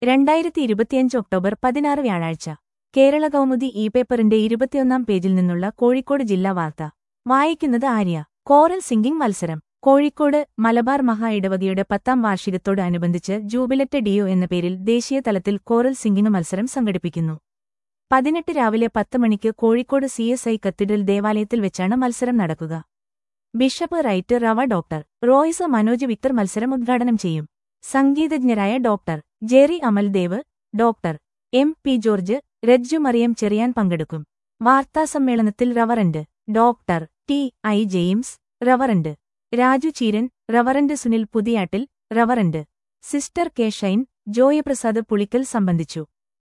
രണ്ടായിരത്തി ഇരുപത്തിയഞ്ച് ഒക്ടോബർ പതിനാറ് വ്യാഴാഴ്ച കേരള കൗമുദി ഇ പേപ്പറിന്റെ ഇരുപത്തിയൊന്നാം പേജിൽ നിന്നുള്ള കോഴിക്കോട് ജില്ലാ വാർത്ത വായിക്കുന്നത് ആര്യ കോറൽ സിംഗിംഗ് മത്സരം കോഴിക്കോട് മലബാർ മഹാ ഇടവകയുടെ പത്താം വാർഷികത്തോട് അനുബന്ധിച്ച് ജൂബിലറ്റ് ഡിയോ എന്ന പേരിൽ ദേശീയ തലത്തിൽ കോറൽ സിംഗിംഗ് മത്സരം സംഘടിപ്പിക്കുന്നു പതിനെട്ട് രാവിലെ പത്ത് മണിക്ക് Kozhikode C S I cathedral ദേവാലയത്തിൽ വെച്ചാണ് മത്സരം നടക്കുക bishop right rev doctor Royce Manoj Victor മത്സരം ഉദ്ഘാടനം ചെയ്യും സംഗീതജ്ഞരായ doctor Jerry Amaldev doctor M P George Rajju Mariam Cherian പങ്കെടുക്കും വാർത്താസമ്മേളനത്തിൽ reverend doctor T I James reverend Raju Cheeran reverend Sunil Puthiyattil reverend sister K Shine Joyprasad Pulickal സംബന്ധിച്ചു